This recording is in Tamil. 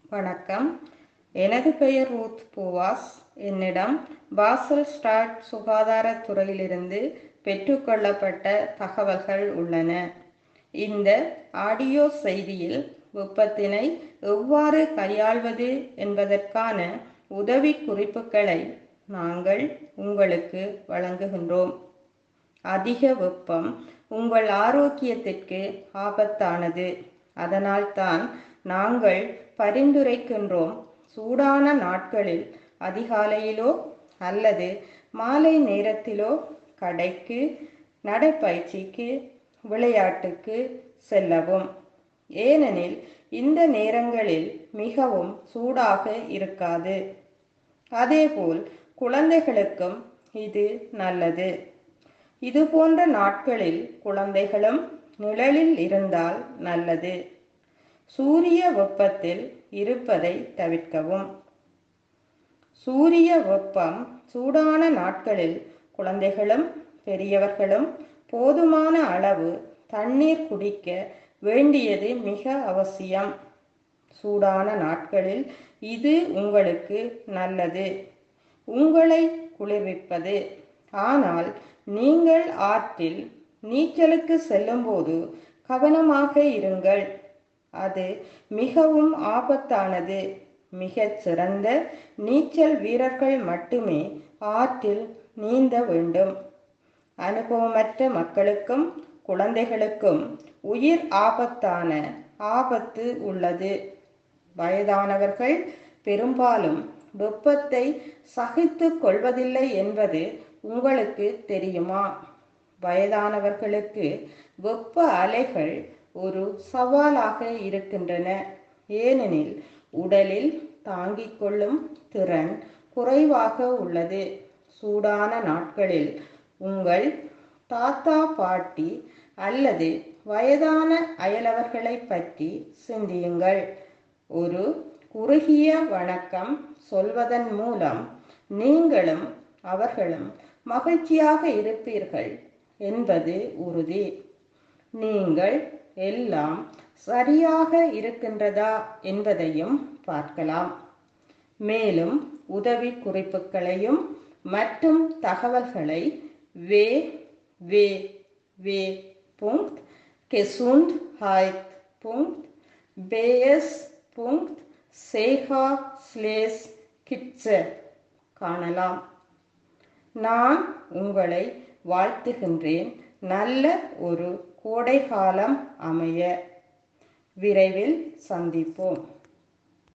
வணக்கம் எனது பெயர் ரூத் பூவாஸ் என்னிடம் பாசல் ஸ்டாட் சுகாதாரத்துறையிலிருந்து பெற்றுக்கொள்ளப்பட்ட தகவல்கள் உள்ளன இந்த ஆடியோ செய்தியில் வெப்பத்தினை எவ்வாறு கையாள்வது என்பதற்கான உதவி குறிப்புகளை நாங்கள் உங்களுக்கு வழங்குகின்றோம் அதிக வெப்பம் உங்கள் ஆரோக்கியத்திற்கு ஆபத்தானது அதனால்தான் நாங்கள் பரிந்துரைக்கின்றோம் சூடான நாட்களில் அதிகாலையிலோ அல்லது மாலை நேரத்திலோ கடைக்கு நடைப்பயிற்சிக்கு விளையாட்டுக்கு செல்லவும் ஏனெனில் இந்த நேரங்களில் மிகவும் சூடாக இருக்காது அதேபோல் குழந்தைகளுக்கும் இது நல்லது இது போன்ற நாட்களில் குழந்தைகளும் நிழலில் இருந்தால் நல்லது சூரிய வெப்பத்தில் இருப்பதை தவிர்க்கவும் சூரிய வெப்பம் சூடான நாட்களில் குழந்தைகளும் பெரியவர்களும் போதுமான அளவு தண்ணீர் குடிக்க வேண்டியது மிக அவசியம் சூடான நாட்களில் இது உங்களுக்கு நல்லது உங்களை குளிர்விப்பது ஆனால் நீங்கள் ஆற்றில் நீச்சலுக்கு செல்லும்போது கவனமாக இருங்கள் அது மிகவும் ஆபத்தானது மிகச் சிறந்த நீச்சல் வீரர்கள் மட்டுமே ஆற்றில் நீந்த வேண்டும் அனுபவமற்ற மக்களுக்கும் குழந்தைகளுக்கும் உயிர் ஆபத்தான ஆபத்து உள்ளது வயதானவர்கள் பெரும்பாலும் வெப்பத்தை சகித்து கொள்வதில்லை என்பது உங்களுக்கு தெரியுமா வயதானவர்களுக்கு வெப்ப அலைகள் ஒரு சவாலாக இருக்கின்றன ஏனெனில் உடலில் தாங்கிக் கொள்ளும் திறன் குறைவாக உள்ளது சூடான நாட்களில் உங்கள் தாத்தா பாட்டி அல்லது வயதான அயலவர்களை பற்றி சிந்தியுங்கள் ஒரு குறுகிய வணக்கம் சொல்வதன் மூலம் நீங்களும் அவர்களும் மகிழ்ச்சியாக இருப்பீர்கள் என்பது உறுதி நீங்கள் எல்லாம் சரியாக இருக்கின்றதா என்பதையும் பார்க்கலாம் மேலும் உதவி குறிப்புகளையும் மற்றும் தகவல்களை வே வே வே புங்க் கெசுண்ட் ஹாய்த் புங்க் பேஎஸ் புங்க் சேகா ஸ்லேஸ் கிட்ஸ காணலாம் நான் உங்களை வாழ்த்துகின்றேன் நல்ல ஒரு கோடைகாலம் அமைய விரைவில் சந்திப்போம்